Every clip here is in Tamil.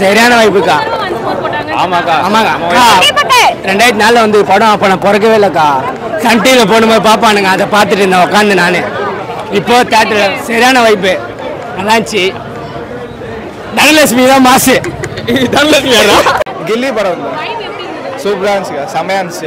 சரியான வைப்புக்கா ஆமாக்கா ஆமாங்க அக்கா ரெண்டாயிரத்தி நாலில் வந்து படம் அப்போ நான் பிறக்கவே இல்லைக்கா சன் டிவியில் போடும்போது பார்ப்பானுங்க அதை பார்த்துட்டு இருந்தேன் உட்காந்து நான் இப்போ தேட்டரில் சரியான வைப்பு நல்லா இருந்துச்சு தனலட்சுமி தான் மாசு தனலட்சுமி கில்லி படம் இல்லை சூப்பராக இருந்துச்சுக்கா செம்மையாக இருந்துச்சு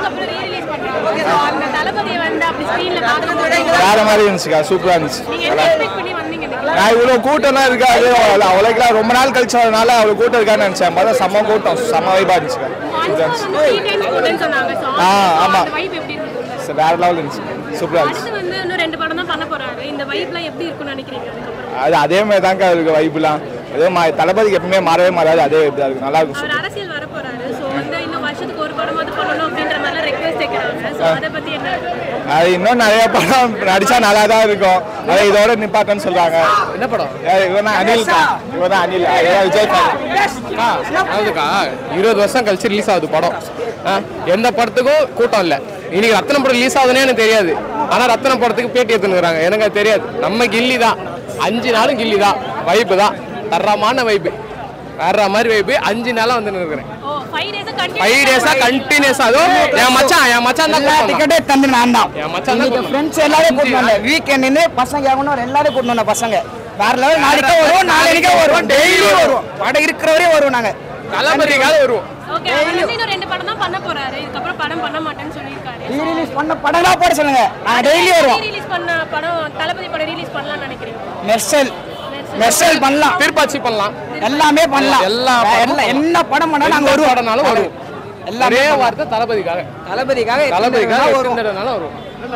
வேற மாதிரி இருந்துச்சுக்கா சூப்பராக இருந்துச்சு நான் இவ்வளோ கூட்டம்லாம் இருக்காது அவ்வளோக்கெல்லாம் ரொம்ப நாள் கழிச்சு வரனால அவ்வளோ கூட்டம் இருக்கான்னு நினச்சேன் பார்த்தா செம்ம கூட்டம் செம்ம வைப்பாக இருந்துச்சுக்கா சூப்பராக இருந்துச்சு ஆ ஆமாம் சரி வேற லெவல் இருந்துச்சு சூப்பராக இருந்துச்சு வந்து இன்னும் ரெண்டு படம் தான் பண்ண போறாரு இந்த வைப்லாம் எப்படி இருக்கும்னு நினைக்கிறீங்க அதுக்கப்புறம் அது அதே மாதிரி தான்க்கா இருக்கு வைப்புலாம் அதே மா தளபதிக்கு எப்பவுமே மாறவே மாறாது அதே வைப்பு தான் இருக்கு நல்லா இருக்கும் அவர் அரசியல் வர போறாரு ஸோ வந்து இன்னும் வருஷத்துக்கு ஒரு படமாவது பண்ணணும் அப்படின்ற மாதிரிலாம் ரெக்வஸ்ட் கேட்கறாங்க ஸோ அதை பத்தி என்ன அது இன்னும் நிறைய படம் நடிச்சா நல்லா தான் இருக்கும் அதை இதோட நிப்பாட்டன்னு சொல்றாங்க என்ன படம் இவன் தான் அனில் தான் இவன் தான் அனில் அதான் விஜய் fan. அதுக்கா இருபது வருஷம் கழிச்சு ரிலீஸ் ஆகுது படம் ஆ, எந்த படத்துக்கும் கூட்டம் இல்லை இன்னைக்கு ரத்தனம் படம் ரிலீஸ் ஆகுதுன்னே எனக்கு தெரியாது ஆனா ரத்தனம் படத்துக்கு பேட்டி எடுத்துனுக்குறாங்க எனக்கு அது தெரியாது நம்ம கில்லி தான் அஞ்சு நாளும் கில்லி தான் வைப்பு தான் தரமான வைப்பு வேற மாதிரி வைப்பு அஞ்சு நாளா வந்து இருக்கிறேன் ஓ ஃபைவ் டேஸா கண்டிப்பா ஃபைவ் டேஸா கண்டினியூஸா அதுவும் என் மச்சான் என் மச்சான் தான் எல்லா கூப்பிட்டான். டிக்கெட்டே தந்து நான் தான் என் மச்சான் தான் இன்னைக்கு கூப்பிட்டான். ஃப்ரெண்ட்ஸ் எல்லாரும் கூட்டிட்டு வந்தேன் வீக்கெண்டு பசங்க ஆகணும் எல்லாரும் கூட்டிட்டு வந்தேன் பசங்க வேற லெவல் நாளைக்கே வருவோம் நாளைக்கே வருவோம் டெய்லி வருவோம் படம் இருக்கிற வரையும் வருவோம் நாங்க தளபதிக்காக வருவோம் ஓகே அவர் வந்து இன்னும் ரெண்டு படம் தான் பண்ண போறாரு இதுக்கப்புறம் படம் பண்ண மாட்டேன்னு சொல்லியிருக்காரு ரீ ரிலீஸ் பண்ண படங்களா போட சொல்லுங்க நாங்க டெய்லி வருவோம் ரிலீஸ் பண்ண படம் தளபதி படம் ரிலீஸ் பண்ணலாம்னு நினைக்கிறீங்க மெர்சல் மெர்சல் பண்ணலாம் திருப்பாச்சி பண்ணலாம் எல்லாமே பண்ணலாம் எல்லா எல்லா படமும் என்ன படம் பண்ணாலும் நாங்க எந்த வருவோம் படம்னாலும் வருவோம் எல்லாமே ஒரே பண்ணலாம். வார்த்தை தளபதிக்காக தளபதிக்காக தளபதிக்காக எத்தனை எத்தனை வரும் தடவைனாலும் வருவோம்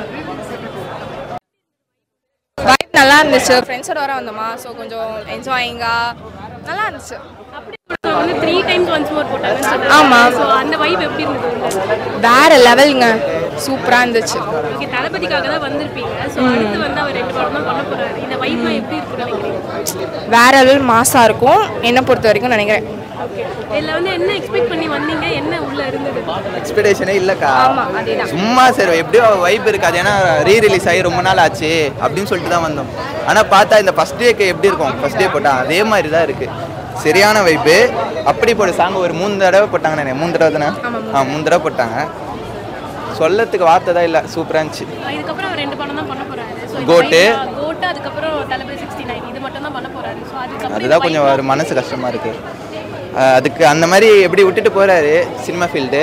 வைப் நல்லா இருந்துச்சு ஃப்ரெண்ட்ஸோட வர வந்தோமா ஸோ கொஞ்சம் என்ஜாயிங்கா நல்லா இருந்துச்சு So வந்து த்ரீ டைம்ஸ் ஒன்ஸ் மோர் போட்டாங்க ஆமா. ஸோ அந்த வைப் எப்படி இருந்தது வேற லெவலுங்க சூப்பராக இருந்துச்சு ஓகே தளபதிக்காக தான் வந்திருப்பீங்க ஸோ அடுத்து வந்து அவர் ரெண்டு படம் தான் பண்ண போறாரு இந்த வைப்லாம் எப்படி இருக்குன்னு நினைக்கிறீங்க வேற லெவல் மாசாக இருக்கும் என்னை பொறுத்த வரைக்கும் நினைக்கிறேன் இதில் வந்து என்ன எக்ஸ்பெக்ட் பண்ணி வந்தீங்க என்ன உள்ள இருந்தது எக்ஸ்பெக்டேஷனே இல்லைக்கா ஆமா அதேதான் சும்மா சரி எப்படியோ வைப் இருக்காது ஏன்னா ரீ ரிலீஸ் ஆகி ரொம்ப நாள் ஆச்சு அப்படின்னு சொல்லிட்டு தான் வந்தோம் ஆனால் பார்த்தா இந்த ஃபஸ்ட் டேக்கு எப்படி இருக்கும் ஃபஸ்ட் டே போட்டால் அதே மாதிரி தான் இருக்குது சரியான வைப்பு அப்படி போட சாங் ஒரு மூணு தடவை போட்டாங்க நினைக்கிறேன் மூணு தடவை தானே ஆ மூணு தடவை போட்டாங்க சொல்லத்துக்கு வார்த்தை தான் இல்லை சூப்பராக இருந்துச்சு இதுக்கப்புறம் அவர் ரெண்டு படம் தான் பண்ண போறாரு ஸோ கோட்டு. கோட்டு அதுக்கப்புறம் தளபதி சிக்ஸ்டி நைன் இது மட்டும் தான் பண்ண போறாரு ஸோ அதுக்கப்புறம் அதுதான் கொஞ்சம் ஒரு மனசு கஷ்டமாக இருக்குது அதுக்கு அந்த மாதிரி எப்படி விட்டுட்டு போகிறாரு சினிமா ஃபீல்டு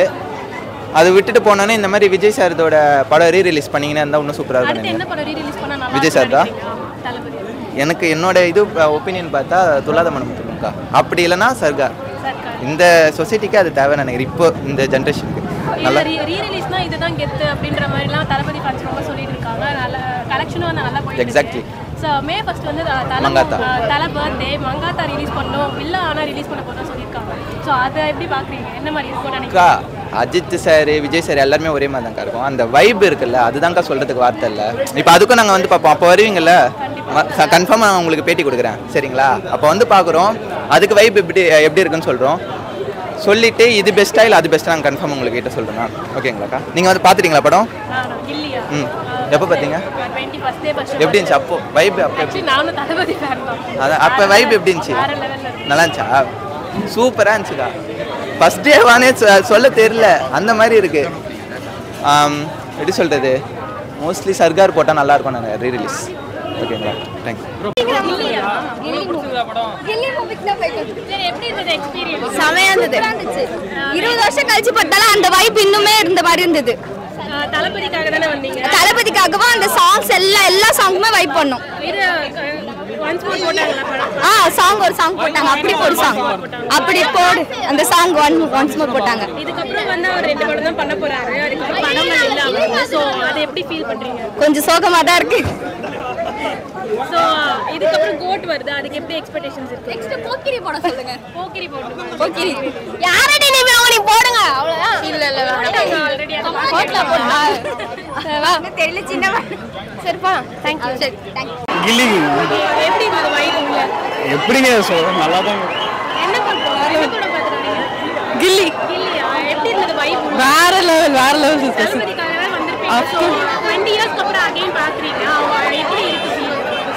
அது விட்டுட்டு போனோன்னே இந்த மாதிரி விஜய் சாரதோட படம் ரீ ரிலீஸ் பண்ணீங்கன்னா இருந்தால் இன்னும் சூப்பராக அடுத்து இருக்கும் என்ன படம் ரீ ரிலீஸ் பண்ணா நல்லா விஜய் இருக்கும்னு சார் தான்? நினைக்கிறீங்க? தளபதி எனக்கு என்னோட இது ஒப்பீனியன் பார்த்தா துலாத மனம் துலுக்கா அப்படி இல்லைன்னா சர்கா சர்க்கார் இந்த சொசைட்டிக்கு அது தேவைன்னு நினைக்கிறேன் இப்போ இந்த ஜென்ரேஷனுக்கு இல்ல நல்லா ரீ ரீ ரிலீஸ்னா இதுதான் கெத்து அப்படின்ற மாதிரிலாம் தளபதி ஃபேன்ஸ் ரொம்ப சொல்லிட்டு இருக்காங்க நல்ல கலெக்ஷனும் வந்து நல்லா போயிட்டு Exactly. ஸோ மே ஃபர்ஸ்ட் வந்து த- தல மங்காத்தா. அஹ் தல பர்த்டே மங்காத்தா ரிலீஸ் பண்ணோம் வில்லா ஆனால் ரிலீஸ் பண்ண போதும் சொல்லியிருக்காங்க ஸோ அதை எப்படி பார்க்குறீங்க என்ன மாதிரி இருக்கும்னு அக்கா நினைக்கிறீங்க அஜித் சார் விஜய் சார் எல்லாருமே ஒரே மாதிரி தான்க்கா இருக்கும் அந்த வைப் இருக்குல்ல அதுதான்க்கா சொல்கிறதுக்கு வார்த்தை இல்லை இப்போ அதுக்கும் நாங்கள் வந்து பார்ப்போம் அப்போ வருவீங்கல்ல கன்ஃபார்மாக நான் உங்களுக்கு பேட்டி கொடுக்குறேன் சரிங்களா அப்போ வந்து பார்க்குறோம் அதுக்கு வைப் எப்படி எப்படி இருக்குன்னு சொல்கிறோம் சொல்லிட்டு இது பெஸ்ட்டா இல்லை அது பெஸ்ட்டாக நாங்கள் கன்ஃபார்ம் உங்களுக்கு கிட்ட சொல்கிறேன் ஓகேங்களாக்கா நீங்கள் வந்து பார்த்துட்டீங்களா படம் நானா இல்லையா ம் எப்போ பார்த்தீங்க டுவெண்ட்டி ஃபர்ஸ்ட் டே ஃபர்ஸ்ட் எப்படி இருந்துச்சு அப்போ வைப் அப்போ எப்படி ஆக்சுவலி நானும் தளபதி ஃபேன் தான் அதான் அப்போ வைப் எப்படி இருந்துச்சு வேற லெவலில் இருக்கு நல்லா இருந்துச்சா சூப்பராக இருந்துச்சுக்கா ஃபஸ்ட் டே வானே சொ- சொல்ல தெரியல அந்த மாதிரி இருக்கு ஆம், எப்படி சொல்கிறது மோஸ்ட்லி சர்கார் போட்டால் நல்லா இருக்கும் நான் ரீ ரிலீஸ் ஓகேங்களா தேங்க்யூ சரி எப்படி இருந்தது எக்ஸ்பீரியன்ஸ் செமையா இருந்தது இருபது வருஷம் கழிச்சு பார்த்தாலும் அந்த வைப் இன்னுமே இருந்த மாதிரி இருந்தது தளபதிக்காக தானே வந்தீங்க தளபதிக்காகவும் அந்த சாங்ஸ் எல்லாம் எல்லா சாங்குமே வைப் பண்ணோம் இது ஒன்ஸ் மோர் போட்டாங்களா படம் ஆ சாங் ஒரு சாங் போட்டாங்க அப்படி ஒரு சாங் அப்படி போடு அந்த சாங் ஒன் ஒன்ஸ் மோர் போட்டாங்க இதுக்கப்புறம் வந்து அவர் ரெண்டு படம் தான் பண்ண போறாரு அதுக்கப்புறம் படங்கள் இல்ல அவருக்கு ஸோ அதை எப்படி ஃபீல் பண்றீங்க கொஞ்சம் சோகமா தான் இருக்கு ஸோ இதுக்கப்புறம் கோட் வருது அதுக்கு எப்படி எக்ஸ்பெக்டேஷன்ஸ் இருக்கு நெக்ஸ்ட் போக்கிரி போட சொல்லுங்க போக்கிரி போட்டு போக்கிரி யாரடி நீ நீ போடுங்க அவ்வளவுதான் இல்ல இல்ல ஆல்ரெடி அதை ஹோட்டல போடுங்க தெரியல சின்ன சரிப்பா தேங்க் யூ சரி தேங்க் கில்லி எப்படி இருந்தது வயிறு உள்ள எப்படிங்க சொல்றேன் நல்லா தான் என்ன பண்றோம் என்ன படம் பார்த்துருக்கீங்க கில்லி இல்லையா எப்படி இருந்தது வயிறு உள்ள வேற லெவல் வேற லெவல் தளபதிக்காக தான் வந்திருப்பீங்க ஸோ டுவெண்ட்டி இயர்ஸ்க்கு அப்புறம் அகைன் பார்க்குறீங்க அவங்க எப்படி இருக்கு feel?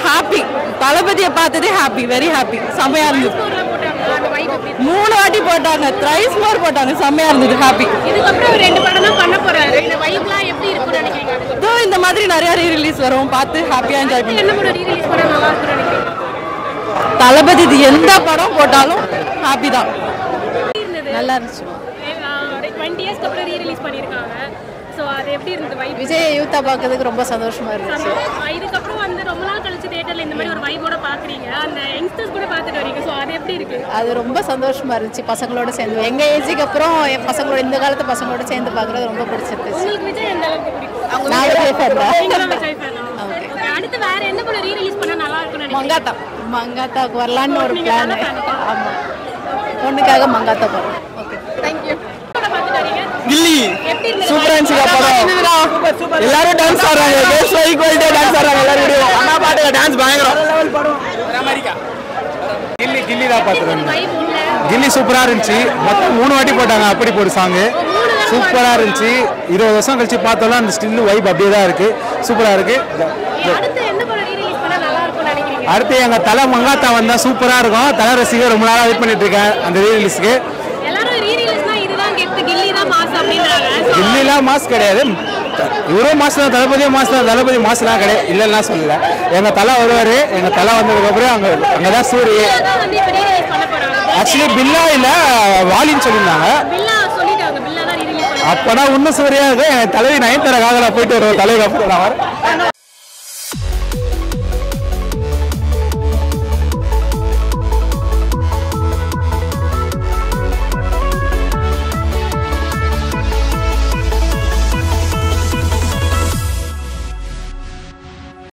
ஹாப்பி தளபதியை பார்த்ததே ஹாப்பி வெரி ஹாப்பி செம்மையா இருந்தது ஸ்கோர்லாம் போட்டாங்க அந்த வைப் எப்படி இருக்கு? மூணு வாட்டி போட்டாங்க த்ரைஸ் மோர் போட்டாங்க செம்மையா இருந்தது ஹாப்பி இதுக்கப்புறம் அவர் ரெண்டு படம் தான் பண்ண போறாரு இந்த வைப்லாம் எப்படி இருக்கும்னு நினைக்கிறீங்க அதுக்கு இதோ இந்த மாதிரி நிறைய ரீ ரிலீஸ் வரும் பார்த்து ஹாப்பியா என்ஜாய் பண்ணி என்ன படம் ரீ-ரிலீஸ் பண்ணா நல்லா இருக்கும்னு நினைக்கிறீங்க தளபதி இது எந்த படம் போட்டாலும் ஹாப்பி தான் நல்லா இருந்துச்சு டுவெண்ட்டி இயர்ஸ்க்கு அப்புறம் ரீ-ரிலீஸ் பண்ணியிருக்காங்க ஸோ அது எப்படி இருந்தது வைப் விஜய் யூத்தா பார்க்கறதுக்கு ரொம்ப சந்தோஷமா இருந்துச்சு இதுக்கப்புறம் வந்து ரொம்ப நாள் கழிச்சு தியேட்டர்ல இந்த மாதிரி ஒரு வைபோட பாக்குறீங்க அந்த யங்ஸ்டர்ஸ் கூட பார்த்துட்டு வரீங்க ஸோ அது எப்படி இருக்கு அது ரொம்ப சந்தோஷமா இருந்துச்சு பசங்களோட சேர்ந்து எங்க ஏஜுக்கு அப்புறம் என் பசங்களோட இந்த காலத்து பசங்களோட சேர்ந்து பார்க்கறது ரொம்ப பிடிச்சிருந்துச்சு உங்களுக்கு விஜய் எந்த அளவுக்கு பிடிக்கும் நான் விஜய் fan தான். நீங்களும் விஜய் fan ஆ? Okay. அடுத்து வேற எந்த படம் ரீ-ரிலீஸ் பண்ணா நல்லா இருக்கும்னு நினைக்கிறீங்க மங்காத்தா மங்காத்தாக்கு வரலான்னு ஒரு நீங்க பிளான் நல்ல fan ஆ? ஆமா பொண்ணுக்காக மங்காத்தா போறோம் ஓகே தேங்க்யூ பார்த்துட்டு வரீங்க கில்லி எப்படி இருந்தது சூப்பரா இருந்துச்சு படம் எல்லாரும் டான்ஸ் ஆடுறாங்க கேர்ள்ஸ் ஈக்குவலிட்டியா டான்ஸ் ஆடுறாங்க எல்லாரும் வீடியோ அண்ணா பாட்டுல டான்ஸ் பயங்கரம் கில்லி கில்லி தான் பார்த்துருந்தேன் வைப் உள்ள கில்லி சூப்பரா இருந்துச்சு மொத்தம் மூணு வாட்டி போட்டாங்க அப்படி ஒரு சாங்கு சூப்பரா இருந்துச்சு இருபது வருஷம் கழிச்சு பார்த்தாலும் அந்த ஸ்டில் வைப் அப்படியே தான் இருக்கு சூப்பரா இருக்கு அடுத்து எந்த படம் ரீ-ரிலீஸ் பண்ணா நல்லா இருக்கும்னு நினைக்கிறீங்க அடுத்து எங்க தலை மங்காத்தா வந்தா சூப்பரா இருக்கும் தலை ரசிகர் ரொம்ப நாளா வெயிட் பண்ணிட்டு இருக்கேன் அந்த ரீலீஸ்க்கு எல்லாரும் ரீ-ரிலீஸ்னா இதுதான் கெத்து கில்லி தான் மாஸ் அப்படின்றாங்க So, கில்லிலாம் மாஸ் கிடையாது இவரும் மாஸ் தான் தளபதியும் மாஸ் தான் தளபதி மாஸ்லாம் கிடையாது இல்லைன்னா சொல்லல எங்க தலை வருவாரு எங்க தலை வந்ததுக்கு அப்புறம் அங்க அங்கதான் சூரிய தான் வந்து இப்ப ரீ-ரிலீஸ் பண்ண போறாங்க ஆக்சுவலி பில்லா இல்ல வாலின்னு சொல்லியிருந்தாங்க பில்லா சொல்லிட்டாங்க பில்லா தான் ரீ-ரிலீஸ் பண்ண அப்பனா இன்னும் சூரியா இருக்கு என் தலைவி நயன்தாரா காதலா போயிட்டு வருவோம் தலைவர் அப்புறம் நான் வரேன்